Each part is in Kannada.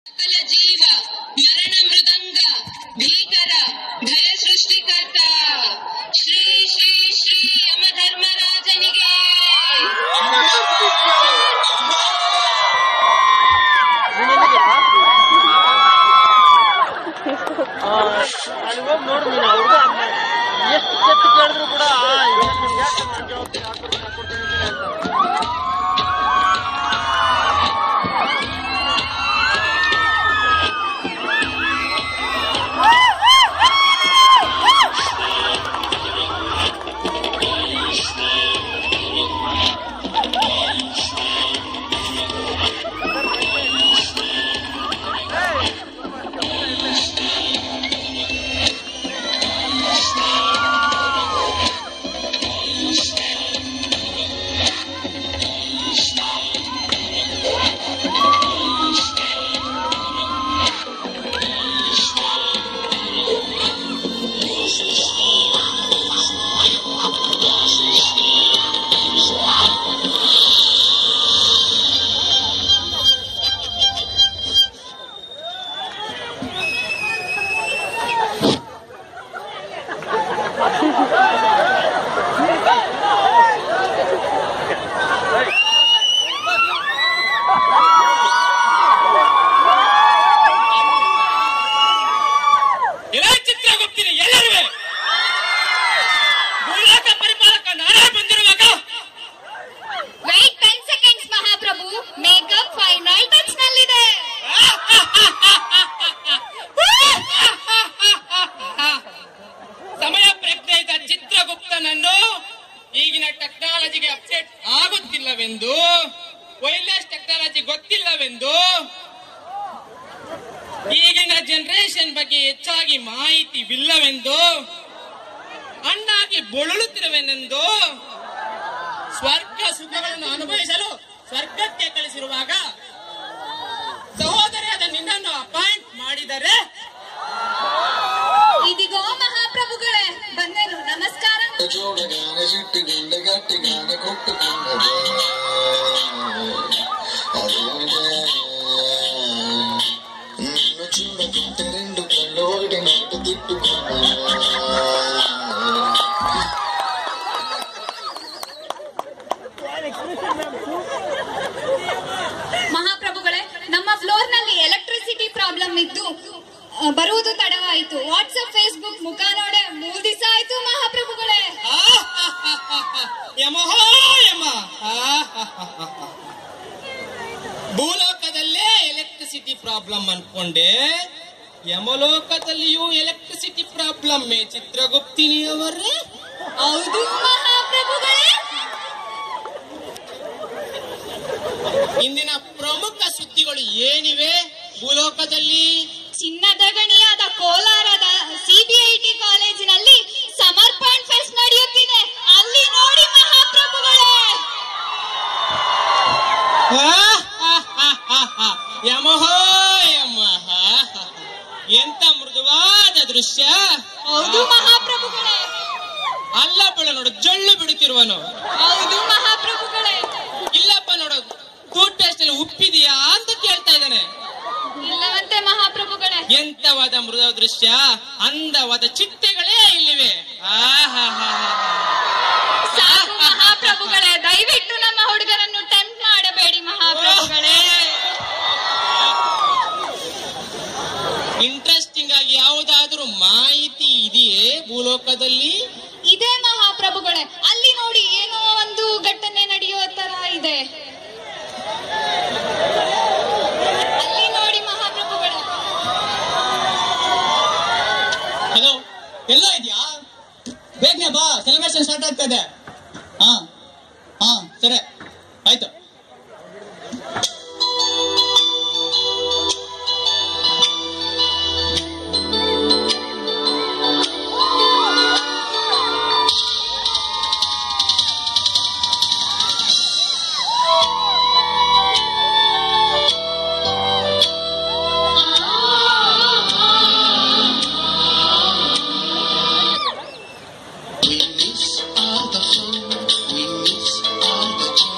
ಸಕಲ ಜೀವ ಮರಣ ಮೃದಂಗ ಭೀಕರ ಭಯ ಸೃಷ್ಟಿಕರ್ತ ಶ್ರೀ ಶ್ರೀ ಶ್ರೀ ಯಮಧರ್ಮರಾಜನಿಗೆ ಅಲ್ಲಿ ಹೋಗಿ ನೋಡು ನೀನು ಹುಡುಗ ಎಷ್ಟು ಸತ್ತು ಕೇಳಿದ್ರು ಕೂಡ ಆ, ಇವಾಗ ನಿಮ್ಗೆ ಯಾಕೆ ನಾನು ಜವಾಬ್ದಾರಿ ಹಾಕ್ಕೊಡ್ತೀನಿ, ಹಾಕ್ಕೊಡ್ತೀನಿ ಅಂತ. ಎಲ್ಲ ಚಿತ್ರಗುಪ್ತಿನಿ ಎಲ್ಲರೂ ಭೂಲೋಕ ಪರಿಪಾಲಕ ನಾನೇ ಬಂದಿರುವಾಗ ವೈಟ್ ಟೆನ್ ಸೆಕೆಂಡ್ಸ್ ಮಹಾಪ್ರಭು ಮೇಕಪ್ ಫೈನಲ್ ಟಚ್ ನಲ್ಲಿದೆ ಸಮಯ ಪ್ರಜ್ಞೆ ಇದ್ದ ಚಿತ್ರಗುಪ್ತನನ್ನು ಈಗಿನ ಟೆಕ್ನಾಲಜಿಗೆ ಅಪ್ಡೇಟ್ ಆಗುತ್ತಿಲ್ಲವೆಂದು ವೈರ್ಲೆಸ್ ಟೆಕ್ನಾಲಜಿ ಗೊತ್ತಿಲ್ಲವೆಂದು ಈಗಿನ ಜನರೇಷನ್ ಬಗ್ಗೆ ಹೆಚ್ಚಾಗಿ ಮಾಹಿತಿವಿಲ್ಲವೆಂದು ಅಣ್ಣಾಗಿ ಬೊಳುತ್ತಿರುವೆನೆಂದು ಸ್ವರ್ಗ ಸುಖಗಳನ್ನು ಅನುಭವಿಸಲು ಸ್ವರ್ಗಕ್ಕೆ ಕಳಿಸಿರುವಾಗ ಸಹೋದರಿಯಾದ ನಿನ್ನನ್ನು ಅಪಾಯಿಂಟ್ ಮಾಡಿದರೆ ಇದಿಗೋ ಮಹಾಪ್ರಭುಗಳೇ ಬಂದೆನು ನಮಸ್ಕಾರ ಜೋಡಗಾನೆ ಸಿಟ್ಟಿಗೊಂಡ ಗಟ್ಟಿಗಾನೆ ಕೊಟ್ಟುಕೊಂಡದೆ ಅದೇನೆ ನಿನ್ನ ಚೂಡ ಕೊಟ್ಟ రెండు ಕళ్ళు ఒకటి నాటు తిట్టుకున్నా ಮಹಾಪ್ರಭುಗಳೇ ನಮ್ಮ ಫ್ಲೋರ್ ನಲ್ಲಿ ಎಲೆಕ್ಟ್ರಿಸಿಟಿ ಪ್ರಾಬ್ಲಮ್ ಇದ್ದು ಆ, ಬರುವುದು ತಡವಾಯಿತು ವಾಟ್ಸ್ಆಪ್ ಫೇಸ್ಬುಕ್ ಮುಖ ನೋಡೆ ಮೂರ್ ದಿವಸ ಆಯ್ತು ಮಹಾಪ್ರಭುಗಳೇ ಯಮಹೋ ಯಮ ಭೂಲೋಕದಲ್ಲೇ ಎಲೆಕ್ಟ್ರಿಸಿಟಿ ಪ್ರಾಬ್ಲಮ್ ಅನ್ಕೊಂಡೆ ಯಮಲೋಕದಲ್ಲಿಯೂ ಎಲೆಕ್ಟ್ರಿಸಿಟಿ ಪ್ರಾಬ್ಲಮ್ ಚಿತ್ರಗುಪ್ತಿನಿಯವರೇ ಹೌದು ಮಹಾಪ್ರಭುಗಳೇ ಇಂದಿನ ಪ್ರಮುಖ ಸುದ್ದಿಗಳು ಏನಿವೆ ಭೂಲೋಕದಲ್ಲಿ ಚಿನ್ನದ ಗಣಿಯಾದ ಕೋಲಾರದ ಸಿಬಿಐಟಿ ಕಾಲೇಜಿನಲ್ಲಿ ಸಮರ್ಪಣ್ ಫೆಸ್ಟ್ ನಡೆಯುತ್ತಿದೆ ಅಲ್ಲಿ ನೋಡಿ ಮಹಾಪ್ರಭುಗಳೇ ಯಮಹೋ ಯಮಹ ಎಂತ ಮೃದುವಾದ ದೃಶ್ಯ ಹೌದು ಮಹಾಪ್ರಭುಗಳೇ ಅಲ್ಲಪ್ಪಳ ನೋಡು ಜೊಳ್ಳು ಬಿಡುತ್ತಿರುವನು ಹೌದು ಮಹಾಪ್ರಭುಗಳೇ ಇಲ್ಲಪ್ಪ ನೋಡು ಟೂತ್ ಪೇಸ್ಟ್ ಅಲ್ಲಿ ಉಪ್ಪಿದೆಯಾ ಅಂತ ಕೇಳ್ತಾ ಇದ್ದಾನೆ ಇಲ್ಲವಂತೆ ಮಹಾಪ್ರಭುಗಳೇ ಎಂತವಾದ ಮೃದ ದೃಶ್ಯ ಅಂದವಾದ ಚಿಟ್ಟೆಗಳೇ ಇಲ್ಲಿವೆ ಆಹಾಹಾಹಾ. ಸಾಕು ಮಹಾಪ್ರಭುಗಳೇ ದಯವಿಟ್ಟು ನಮ್ಮ ಹುಡುಗರನ್ನು ಟೆಂಪ್ಟ್ ಮಾಡಬೇಡಿ ಮಹಾಪ್ರಭುಗಳೇ ಇಂಟ್ರೆಸ್ಟಿಂಗ್ ಆಗಿ ಯಾವುದಾದ್ರೂ ಮಾಹಿತಿ ಇದೆಯೇ ಭೂಲೋಕದಲ್ಲಿ ಇದೇ ಮಹಾಪ್ರಭುಗಳೇ ಅಲ್ಲಿ ನೋಡಿ ಏನೋ ಒಂದು ಘಟನೆ ನಡೆಯುವ ತರ ಇದೆ ಅಲ್ಲಿ ನೋಡಿ ಮಹಾಪ್ರಭುಗಳೇ ಹಲೋ ಎಲ್ಲ ಇದೆಯಾ ಬೇಗನೆ ಬಾ ಸೆಲೆಬ್ರೇಷನ್ ಸ್ಟಾರ್ಟ್ ಆಗ್ತಾ ಇದೆ ಹಾ ಹಾ ಸರಿ ಆಯ್ತು We miss all the fun, we miss all the joy.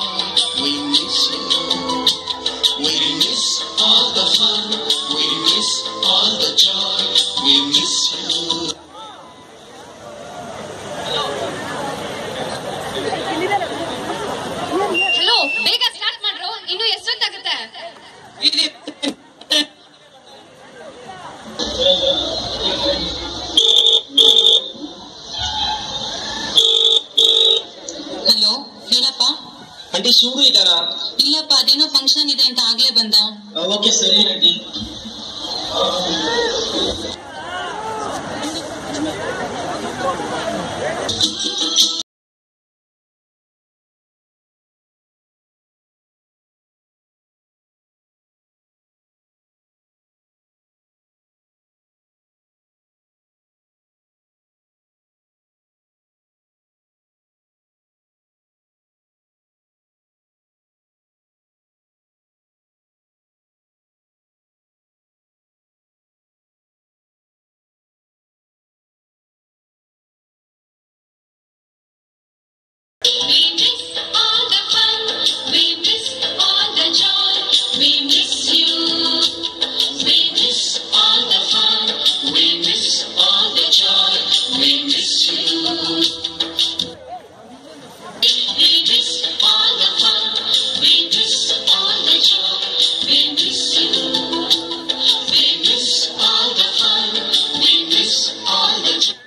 ಸೂಡು ಇದ್ದಾರಾ ಇಲ್ಲಪ್ಪ ಅದೇನೋ ಫಂಕ್ಷನ್ ಇದೆ ಅಂತ ಆಗ್ಲೇ ಬಂದ ಓಕೆ ಸರಿ ನಟಿ We miss all the fun, we miss all the joy, we miss you. We miss all the fun, we miss all the joy, we miss you. We miss all the fun, we miss all the joy, we miss you. We miss all the fun, we miss all the joy.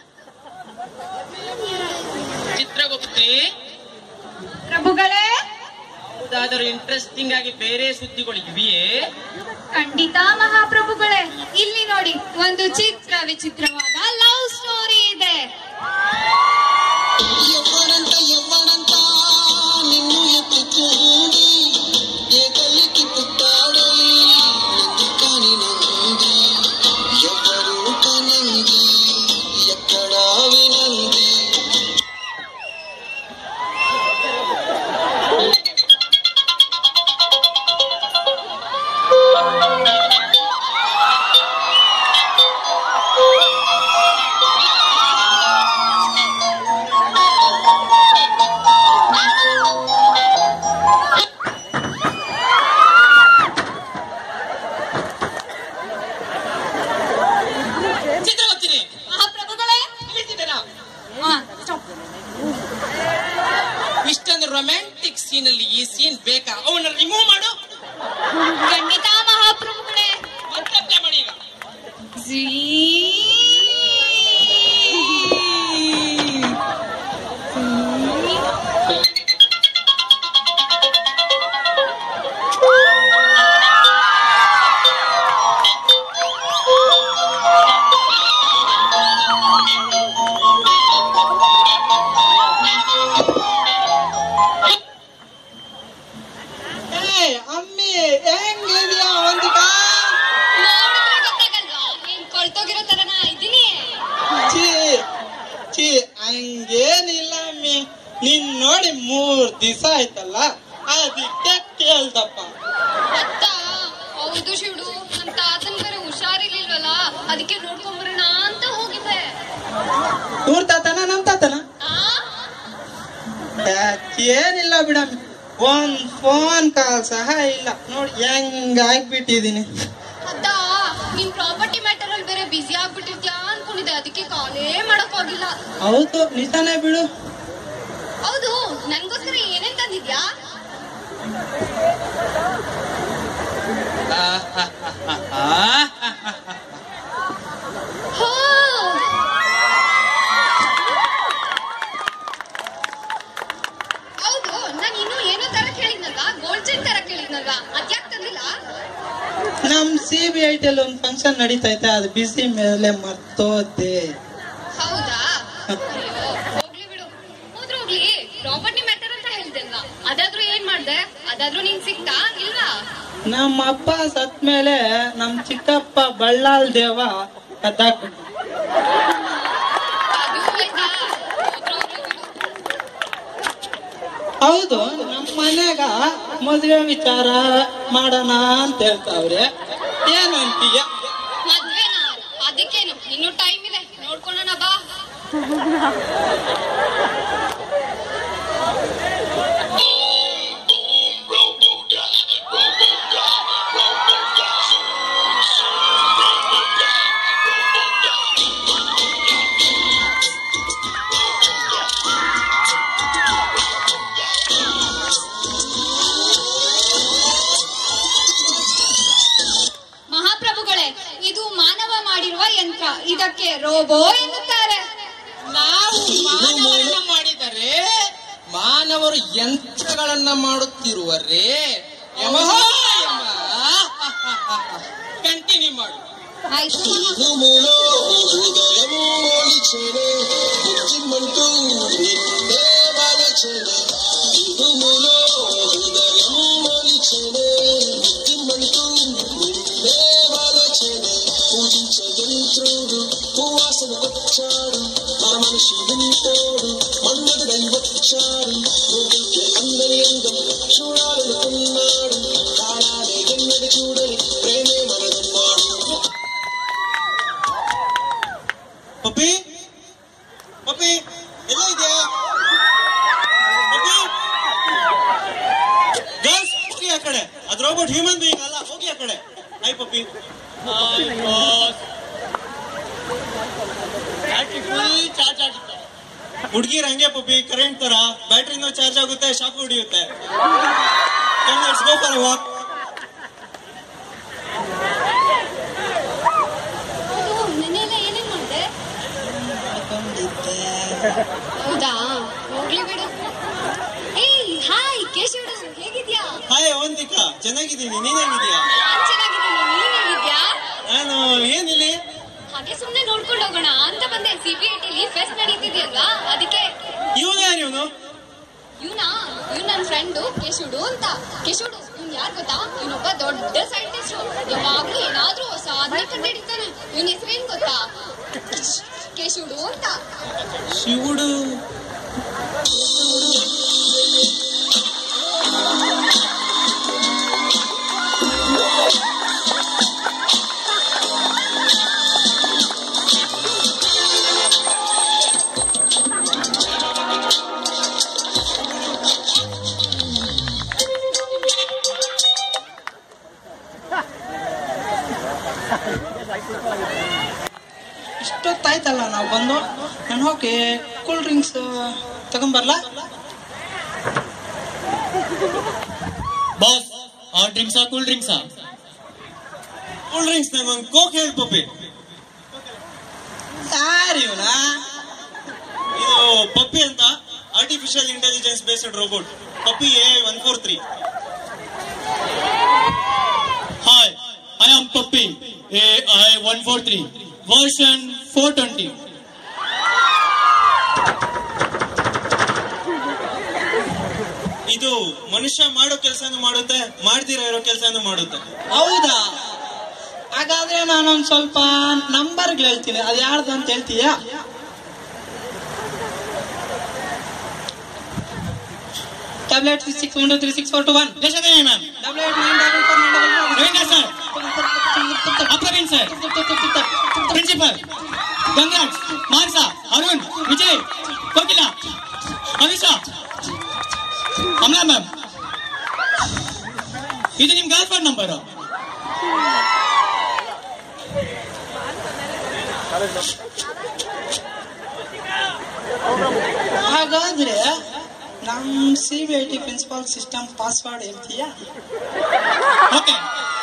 ಚಿತ್ರಗುಪ್ತಿ ಪ್ರಭುಗಳೇ ಯಾವುದಾದರೂ ಇಂಟ್ರೆಸ್ಟಿಂಗ್ ಆಗಿ ಬೇರೆ ಸುದ್ದಿಗಳು ಇವೆಯೇ ಖಂಡಿತ ಮಹಾಪ್ರಭುಗಳೇ ಇಲ್ಲಿ ನೋಡಿ ಒಂದು ಚಿತ್ರ ವಿಚಿತ್ರವಾದ ಲವ್ ಸ್ಟೋರಿ ಇದೆ ಎವ್ವರಂತ ಎವ್ವರಂತ ನಿನ್ನು ಎತ್ತುತ್ತೂಡಿ ಏಕಲಿಕ್ಕಿ ಪುತ್ತಾಡಲಿ ಎಂದು ಕಾಣಿನಂದಿ ಎವ್ವರು ಕನಂದಿ ಎಕ್ಕಡ ವಿನಂದಿ ಚಿತ್ರಗುಪ್ತಿನಿ ಮಹಾಪ್ರಭುಗಳೇ ಇಲ್ಲಿದ್ದೀರಾ ಹಾ, stop. ಇಷ್ಟೊಂದು ರೊಮ್ಯಾಂಟಿಕ್ ಸೀನ್ ಅಲ್ಲಿ ಈ ಸೀನ್ ಬೇಕಾ ಅವನ್ನ ರಿಮೂವ್ ಮಾಡು ಖಂಡಿತ ಮಹಾಪ್ರಭುಗಳೇ ಮತ್ತೆ ಮಾಡಿ ಈಗ ಝೀ. ಅಮ್ಮಿ ಹೆಂಗಿದ್ಯಾ ಒಂದಿಗ ನೋಡಿದ್ರೆ ಗೊತ್ತಾಗಲ್ವಾ ನೀನ್ ಕೊಳ್ತೋಗಿರೋ ತರನ ಇದ್ದೀನಿ ಛೀ ಛೀ ಹಂಗೇನಿಲ್ಲ ಅಮ್ಮಿ ನಿನ್ ನೋಡಿ ಮೂರ್ ದಿವಸ ಆಯ್ತಲ್ಲ ಅದಕ್ಕೆ ಕೇಳ್ದಪ್ಪ ಗೊತ್ತಾ ಹೌದು ಶಿವಡು ನಮ್ ತಾತನ್ ಬೇರೆ ಹುಷಾರಿರ್ಲಿಲ್ವಲ್ಲ ಅದಕ್ಕೆ ನೋಡ್ಕೊಂಬರೋಣ ಅಂತ ಹೋಗಿದ್ದೆ ಇವ್ರ ತಾತನ ನಮ್ ತಾತನ ಆ ಏ, ಏನಿಲ್ಲ ಬಿಡಮ್ಮಿ ಒಂದ್ ಫೋನ್ ಕಾಲ್ ಸಹ ಇಲ್ಲ ನೋಡಿ ಹೆಂಗಾಗ್ಬಿಟ್ಟಿದೀನಿ ಅದ ನೀನ್ ಪ್ರಾಪರ್ಟಿ ಮ್ಯಾಟರ್ ಅಲ್ಲಿ ಬೇರೆ ಬಿಸಿ ಆಗ್ಬಿಟ್ಟಿದ್ಯಾ ಅನ್ಕೊಂಡಿದ್ದೆ ಅದಕ್ಕೆ ಕಾಲೇ ಮಾಡಕ್ ಹೋಗಿಲ್ಲ ಹೌದು ನಿಜಾನೇ ಬಿಡು ಹೌದು ನನ್ಗೋಸ್ಕರ ಏನೇನ್ ತಂದಿದ್ಯಾ ಹೋ ಹೌದು ನಾನ್ ಇನ್ನು ಏನೋ ತರ ಕೇಳಿದ್ನಲ್ವಾ ಗೋಲ್ಡ್ ಚೈನ್ ತರ ಕೇಳಿದ್ನಲ್ವಾ ಅದ್ಯಾಕ್ ತಂದಿಲ್ಲ ನಮ್ ಸಿ ಬಿ ಐ ಟಿ ಒಂದು ಫಂಕ್ಷನ್ ನಡೀತೈತೆ ಅದು ಬಿಸಿ ಮೇಲೆ ಮರ್ತೋದೆ ಹೌದಾ ಅಯ್ಯೋ, ಹೋಗ್ಲಿ ಬಿಡು ಹೋದ್ರು ಹೋಗ್ಲಿ ಪ್ರಾಪರ್ಟಿ ಮ್ಯಾಟರ್ ಅಂತ ಹೇಳ್ದಲ್ವಾ ಅದಾದ್ರೂ ಏನ್ ಮಾಡ್ದೆ ಅದಾದ್ರೂ ನಿಂಗ್ ಸಿಕ್ತಾ ಇಲ್ವಾ ನಮ್ಮ ಅಪ್ಪ ಸತ್ ಮೇಲೆ ನಮ್ ಚಿಕ್ಕಪ್ಪ ಬಳ್ಳಾಲ್ ದೇವ ಕದ್ದಾಕ್ಬಿಟ್ಟ ಅದು ಆಯ್ತಾ ಹೋದ್ರು ಹೋಗ್ಲಿ ಬಿಡು. ಹೌದು ನಮ್ಮ ಮನ್ಯಾಗ ಮದ್ವೆ ವಿಚಾರ ಮಾಡೋಣ ಅಂತ ಹೇಳ್ತಾವ್ರೆ ಏನು ಅಂತೀಯ ಮದ್ವೆನಾ ಅದಕ್ಕೇನು ಇನ್ನು ಟೈಮ್ ಇದೆ ನೋಡ್ಕೊಳ್ಳೋಣ ಬಾ ಮಹಾಪ್ರಭುಗಳೇ ಇದು ಮಾನವ ಮಾಡಿರುವ ಯಂತ್ರ ಇದಕ್ಕೆ ರೋಬೋ ಎನ್ನುತ್ತಾರೆ ನಾವು ಮಾನವರನ್ನ ಮಾಡಿದರೆ ಮಾನವರು ಯಂತ್ರಗಳನ್ನ ಮಾಡುತ್ತಿರುವರೇ ಯಮಹ ಯಮ ಕಂಟಿನ್ಯೂ ಮಾಡು ಆಯ್ತು ఇరుములో హృదయము మొలిచెనే బుద్ధిమంతు నిన్నే వలచెనే ఇరుములో హృదయము మొలిచెనే బుద్ధిమంతు నిన్నే వలచెనే పూజించ యంత్రుడు పువాసన వచ్చాడు ఆ మనిషి వింటోడు మన్మధుడై వచ్చాడు నువ్వు అందరి అందం చూడాలనుకున్నాడు కాలాలే ఎన్నది చూడని ప్రేమే మనదన్నాడు ಪಪ್ಪಿ ಪಪ್ಪಿ ಎಲ್ಲ ಇದೆಯಾ ಪಪ್ಪಿ ಗರ್ಲ್ಸ್ ಹೋಗಿ ಆ ಕಡೆ ಅದು ರೋಬೋಟ್ ಹ್ಯೂಮನ್ ಬೀಯಿಂಗ್ ಅಲ್ಲ ಹೋಗಿ ಆ ಕಡೆ ಹಾಯ್ ಪಪ್ಪಿ ಫುಲ್ ಚಾರ್ಜ್ ಆಗಿತ್ತು ಹುಡುಗಿರ್ ಹಂಗೆ ಪಪ್ಪಿ ಕರೆಂಟ್ ತರ ಬ್ಯಾಟ್ರಿನೂ ಚಾರ್ಜ್ ಆಗುತ್ತೆ ಶಾಕ್ ಹೊಡಿಯುತ್ತೆ ಗೋ ಫಾರ್ ವಾಕ್ ನೆನ್ನೆಲ್ಲ ಏನೇನ್ ಮಾಡಿದೆ ಹೌದಾ ಹೋಗ್ಲಿ ಬಿಡು ಏಯ್ ಹಾಯ್ ಕೇಶವಡು ಹೇಗಿದ್ಯಾ ಹಾಯ್ ಅವಂತಿಕಾ ಚೆನ್ನಾಗಿದ್ದೀನಿ ನೀನ್ ಹೆಂಗಿದ್ಯಾ ನಾನ್ ಚೆನ್ನಾಗಿದ್ದೀನಿ ನೀನ್ ಹೇಗಿದ್ಯಾ ನಾನು ಏನಿಲ್ಲಿ ಹಾಗೆ ಸುಮ್ನೆ ನೋಡ್ಕೊಂಡು ಹೋಗೋಣ ಅಂತ ಬಂದೆ ಸಿ ಬಿ ಐ ಟಿಲಿ ಫೆಸ್ಟ್ ನಡೀತಿದ್ಯಲ್ವಾ ಅದಕ್ಕೆ ಇವನು ಯಾರು ಇವನು ಇವ್ನಾ ಇವ್ನ ನನ್ ಫ್ರೆಂಡು ಕೇಶುಡು ಅಂತ ಕೇಶುಡು ಇವ್ನ್ ಯಾರ್ ಗೊತ್ತಾ ಇವನೊಬ್ಬ ದೊಡ್ಡ ಸೈಂಟಿಸ್ಟ್ ಯಾವಾಗ್ಲೂ ಏನಾದ್ರೂ ಸಾಧನೆ ಕಂಡು ಹಿಡಿತಾನೆ ಇವನ್ ಹೆಸರೇನ್ ಗೊತ್ತಾ ಕೇಶುಡು ಅಂತ ಶಿವುಡು ಇಷ್ಟೊತ್ತಾಯ್ತಲ್ಲ ನಾವು ಬಂದು ನಾನು ಹೋಗಿ ಕೂಲ್ ಡ್ರಿಂಕ್ಸ್ ತಗೊಂಬರ್ಲಾ ಬಾಸ್ ಆ ಡ್ರಿಂಕ್ಸಾ ಕೂಲ್ ಡ್ರಿಂಕ್ಸಾ ಕೂಲ್ ಡ್ರಿಂಕ್ಸ್ ನಂಗೊಂದು ಕೋಕ್ ಹೇಳಿ ಪಪ್ಪಿ ಯಾರು ಇವನ ಇದು ಪಪ್ಪಿ ಅಂತ artificial intelligence based robot Puppy A one four three hi I am Puppy A I one four three version four twenty ಇದು ಮನುಷ್ಯ ಮಾಡೋ ಕೆಲಸನೂ ಮಾಡುತ್ತೆ ಮಾಡ್ದಿರ ಇರೋ ಕೆಲಸನೂ ಮಾಡುತ್ತೆ ಹೌದಾ ಹಾಗಾದ್ರೆ ನಾನೊಂದ್ ಸ್ವಲ್ಪ ನಂಬರ್ಗಳು ಹೇಳ್ತೀನಿ ಅದು ಯಾರ್ದು ಅಂತ ಹೇಳ್ತೀಯಾ tablet six one two three six four two one Yashodaya ma'am tablet nine double four nine double Ravindra sir ಅಪ್ರವೀಣ್ sir principal Gangaraj Mansa Arun Vijay Kokila Amisha Amala ma'am ಇದು ನಿಮ್ ಗರ್ಲ್ ಫ್ರೆಂಡ್ ನಂಬರು ಹಾಗಾದ್ರೆ ನಮ್ C B I T principal system password ಹೇಳ್ತೀಯಾ ಓಕೆ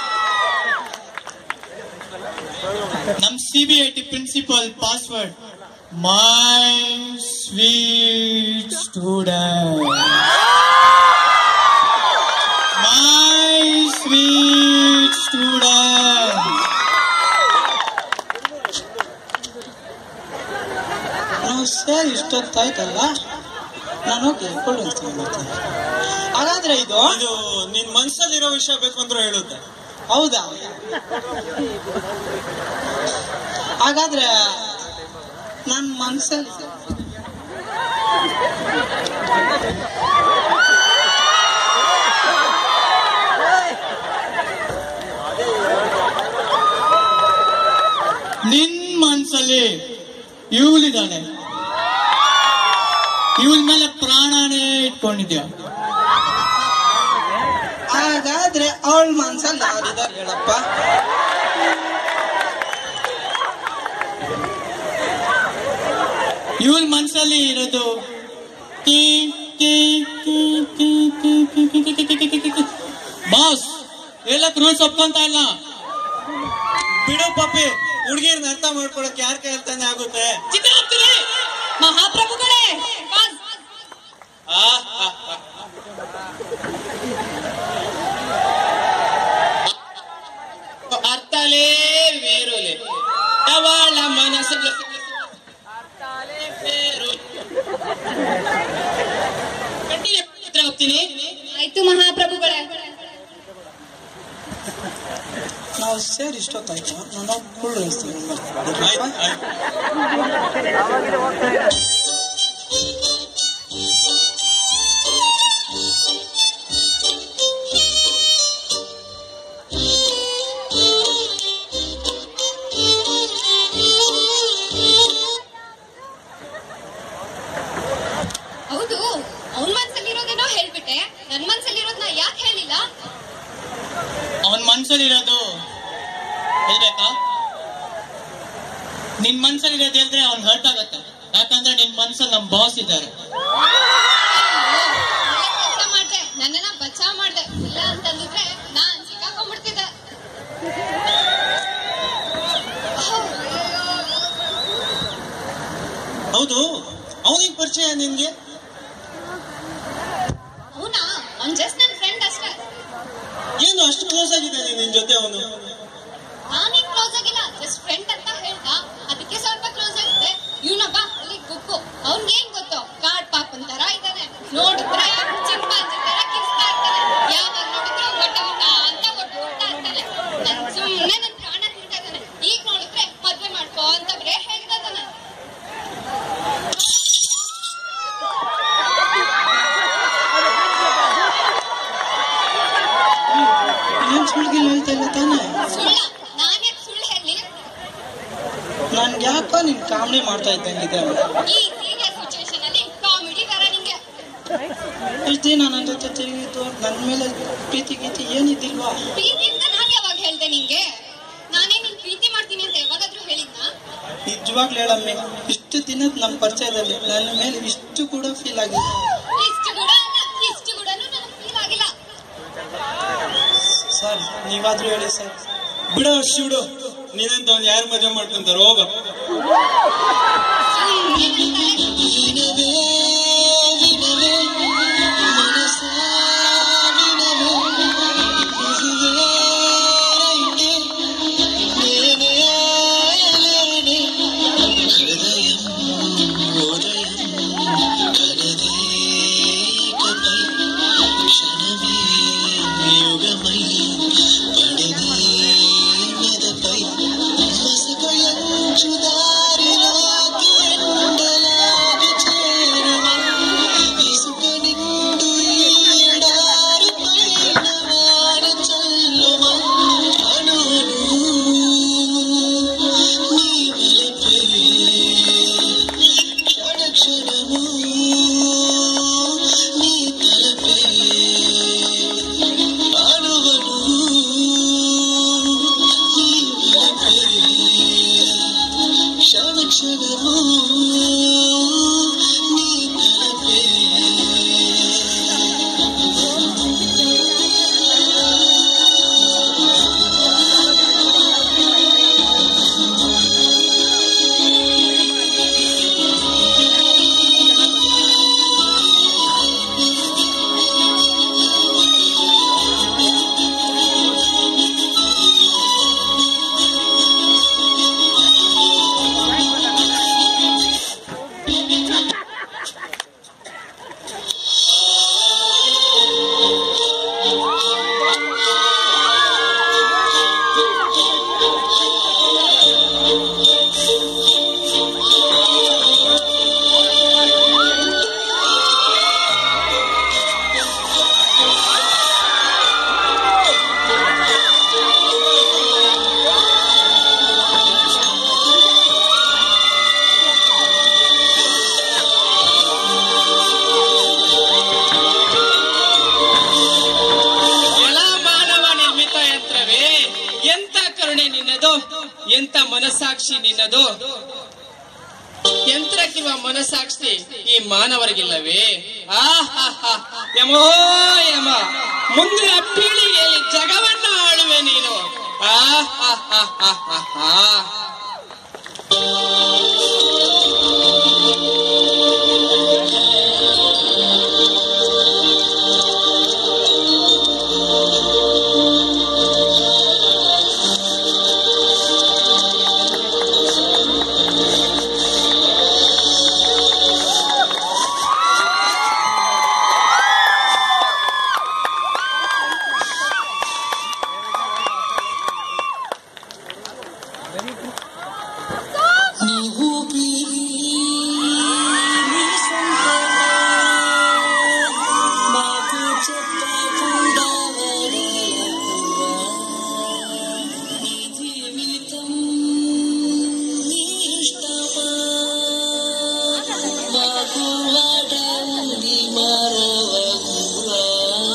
ನಮ್ C B I T principal password my sweet student my sweet student ನಾವು ಸೇರಿ ಇಷ್ಟೊತ್ತಾಯ್ತಲ್ಲ ನಾನು ಹೋಗಿ ಕೂಲ್ ಡ್ರಿಂಕ್ಸ್ ತಗೊಂಡ್ಬರ್ತೀನಿ ಹಾಗಾದ್ರೆ ಇದು ಇದು ನಿನ್ ಮನ್ಸಲ್ಲಿರೋ ವಿಷಯ ಬೇಕು ಅಂದ್ರೆ ಹೇಳುತ್ತೆ ಹೌದಾ ಹಾಗಾದ್ರೆ ನನ್ನ ಮನ್ಸಲ್ಲಿ ನಿನ್ ಮನ್ಸಲ್ಲಿ ಇವಳಿದ್ದಾಳೆ ಇವಳ ಮೇಲೆ ಪ್ರಾಣನೇ ಇಟ್ಕೊಂಡಿದ್ಯಾ ಹಾಗಾದ್ರೆ ಅವಳ ಮನ್ಸಲ್ಲಿ ಯಾರಿದ್ದಾರೆ ಹೇಳಪ್ಪ ಇವಳ ಮನ್ಸಲ್ಲಿ ಇರೋದು ಕೀ, ಕೀ, ಕೀ, ಕೀ, ಕೀ, ಕೀ, ಕೀ, ಕೀ, ಕೀ, ಕೀ, ಕೀ, ಕೀ, ಕೀ. ಬಾಸ್ ಹೇಳಕ್ ರೂಲ್ಸ್ ಒಪ್ಕೊಂತ ಇಲ್ಲ ಬಿಡು ಪಪ್ಪಿ ಹುಡುಗಿರ್ನ ಅರ್ಥ ಮಾಡ್ಕೊಳಕ್ ಯಾರ ಕೈಯಲ್ಲಿ ತಾನೇ ಆಗುತ್ತೆ ಚಿತ್ರಗುಪ್ತರೇ ಮಹಾಪ್ರಭುಗಳೇ ಆ ಆ, ಆ. ಅರ್ಥಲೇ ಬೇರುಲೆ ಅವಳ ಮನಸ್ಸು ಅರ್ಥಲೇ ಬೇರು ಕಂಟಿನ್ಯೂ ಹತ್ರ ಹೋಗ್ತೀನಿ ಆಯ್ತು ಮಹಾಪ್ರಭುಗಳೇ ನಾವು ಸೇರಿ ಇಷ್ಟೊತ್ತಾಯ್ತು ನಾನು ಕುಳ್ಳು ಹೇಳ್ತೀನಿ ಆಯ್ತು, ಆಯ್ತು. ಹೌದು ಅವನ್ ಮನ್ಸಲ್ಲಿರೋದೇನೋ ಹೇಳ್ಬಿಟ್ಟೆ ನನ್ ಮನ್ಸಲ್ಲಿರೋದ್ನ ಯಾಕೆ ಹೇಳಿಲ್ಲ ಅವನ್ ಮನ್ಸಲ್ಲಿರೋದು ಹೇಳ್ಬೇಕಾ ನಿನ್ ಮನ್ಸಲ್ಲಿರೋದು ಹೇಳಿದ್ರೆ ಅವ್ನ್ ಹರ್ಟ್ ಆಗತ್ತೆ ಯಾಕಂದ್ರೆ ನಿನ್ ಮನ್ಸಲ್ಲಿ ನಮ್ ಬಾಸ್ ಇದ್ದಾರೆ ಕೆಲಸ ಮಾಡ್ದೆ ನನ್ನನ್ನ ಬಚಾವ್ ಮಾಡ್ದೆ ಇಲ್ಲ ಅಂತಂದಿದ್ರೆ ನಾನ್ ಸಿಕ್ಕಾಕೊಂಡ್ಬಿಡ್ತಿದ್ದೆ ಹೌದು ಅವನಿಗೆ ಪರಿಚಯ ನಿನ್ಗೆ ಅವನಾ ಅವ್ನ್ ಜಸ್ಟ್ ನನ್ ಫ್ರೆಂಡ್ ಅಷ್ಟೇ ಏನು ಅಷ್ಟು ಕ್ಲೋಸ್ ಆಗಿದ್ದಾನೆ ನಿನ್ ಜೊತೆ ಅವನು ನಾನೇನ್ ಕ್ಲೋಸ್ ಆಗಿಲ್ಲ ಜಸ್ಟ್ ಫ್ರೆಂಡ್ ಅಂತ ಹೇಳ್ದ ಅದಕ್ಕೆ ಸ್ವಲ್ಪ ಕ್ಲೋಸ್ ಆಗಿದೆ ಇವನೊಬ್ಬ ಅಲ್ಲಿ ಕುಕ್ಕು ಅವ್ನ್ಗೇನ್ ಗೊತ್ತು ಕಾಡ್ ಪಾಪನ್ ತರ ಇದ್ದಾನೆ ನೋಡಿದ್ರೆ ಚಿಂಪಾಂಜಿ ತರ ಕಿಸ್ತಾ ಇರ್ತಾನೆ ಯಾವಾಗ ನೋಡಿದ್ರು ಹೊಟ್ಟೆ ಊಟ ಅಂತ ಹೊಟ್ಟೆ ಊಟ ಅಂತಾನೆ ನನ್ ಸುಮ್ನೆ ನನ್ ಪ್ರಾಣ ತಿಂತಾ ಇದ್ದಾನೆ ಈಗ ನೋಡಿದ್ರೆ ಮದ್ವೆ ಮಾಡ್ಕೋ ಅಂತ ಬರೇ ಹೇಳ್ತಾ ಇದ್ದಾನೆ ಏನ್ ಸುಳ್ಗಿಲ್ಲ ಹೇಳ್ತಾ ಇಲ್ಲ ತಾನೆ ಸುಳ್ಳ ನಾನೇ ಸುಳ್ಳು ಹೇಳಿ ನನ್ಗೆ ಯಾಕೋ ನೀನ್ ಕಾಮಿಡಿ ಮಾಡ್ತಾ ಇದ್ದಂಗಿದೆ ಈ ಸೀರಿಯಸ್ ಸಿಚುವೇಶನ್ ಅಲ್ಲಿ ಕಾಮಿಡಿ ತರ ನಿಂಗೆ ಇಷ್ಟು ದಿನ ನನ್ನ ಜೊತೆ ತಿರುಗಿದ್ದು ನನ್ನ ಮೇಲೆ ಪ್ರೀತಿ ಗೀತಿ ಏನಿದ್ದಿಲ್ವಾ ಪ್ರೀತಿ ಅಂತ ನಾನ್ ಯಾವಾಗ ಹೇಳ್ದೆ ನಿಂಗೆ ನಾನೇ ನಿನ್ ಪ್ರೀತಿ ಮಾಡ್ತೀನಿ ಅಂತ ಯಾವಾಗಾದ್ರೂ ಹೇಳಿದ್ನಾ ನಿಜವಾಗ್ಲೂ ಹೇಳಮ್ಮೆ ಇಷ್ಟು ದಿನದ ನಮ್ಮ ಪರಿಚಯದಲ್ಲಿ ನನ್ನ ಮೇಲೆ ಇಷ್ಟು ಕೂಡ ಫೀಲ್ ಆಗಿದೆ ಇಷ್ಟು ಕೂಡ ಅಲ್ಲ ಇಷ್ಟು ಕೂಡ ನನಗೆ ಫೀಲ್ ಆಗಿಲ್ಲ ಸರ್ ನೀವಾದ್ರೂ ಹೇಳಿ ಸರ್ ಬಿಡೋ ಶಿವಡು ನೀನಂತ ಅವ್ನು ಯಾರು ಮಜಾ ಮಾಡ್ಕೊಂತಾರ ಹೋಗ ಎಲ್ಲ ಮಾನವ ನಿರ್ಮಿತ ಯಂತ್ರವೇ ಎಂತ ಕರುಣೆ ನಿನ್ನದು ಎಂತ ಮನಸ್ಸಾಕ್ಷಿ ನಿನ್ನದು ಯಂತ್ರಕ್ಕಿರುವ ಮನಸ್ಸಾಕ್ಷಿ ಈ ಮಾನವರಿಗಿಲ್ಲವೇ ಆಹಾಹಾ. ಯಮೋ ಯಮ ಮುಂದಿನ ಪೀಳಿಗೆಯಲ್ಲಿ ಜಗವನ್ನ ಆಳುವೆ ನೀನು ಆಹಾಹಾಹಾಹಾ. ನೀವು ಬೀರಿ మాకు చెప్పకుండా నీ జీవితం నీ ఇష్టమా మాకు వాట ఉంది మరవకురా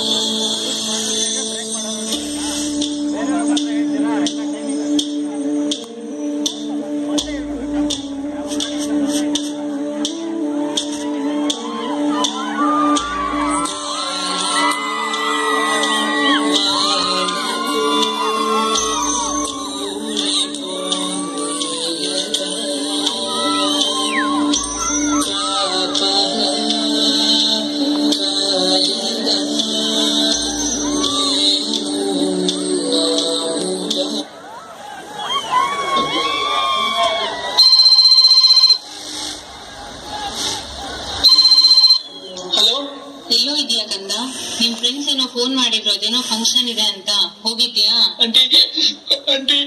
ಹಲೋ ಎಲ್ಲೋ ಇದೆಯಾ ಕಂದ ನಿಮ್ ಫ್ರೆಂಡ್ಸ್ ಏನೋ ಫೋನ್ ಮಾಡಿದ್ರು ಅದೇನೋ ಫಂಕ್ಷನ್ ಇದೆ ಅಂತ ಹೋಗಿದ್ಯಾ ಆಂಟಿ ಆಂಟಿ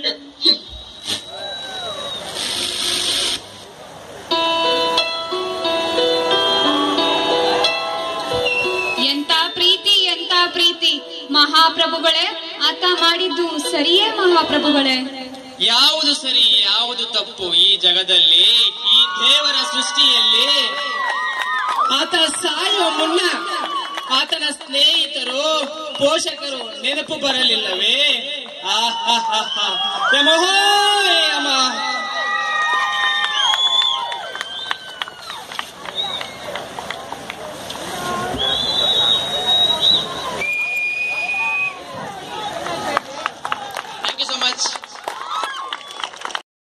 ಎಂತ ಪ್ರೀತಿ ಎಂತ ಪ್ರೀತಿ ಮಹಾಪ್ರಭುಗಳೇ ಆತ ಮಾಡಿದ್ದು ಸರಿಯೇ ಮಹಾಪ್ರಭುಗಳೇ ಯಾವುದು ಸರಿ ಯಾವುದು ತಪ್ಪು ಈ ಜಗದಲ್ಲಿ ಈ ದೇವರ ಸೃಷ್ಟಿಯಲ್ಲಿ ಆತ ಸಾಯುವ ಮುನ್ನ ಆತನ ಸ್ನೇಹಿತರು ಪೋಷಕರು ನೆನಪು ಬರಲಿಲ್ಲವೇ ಆಹಾಹಾಹಾ. ಯಮಹೋ ಯಮ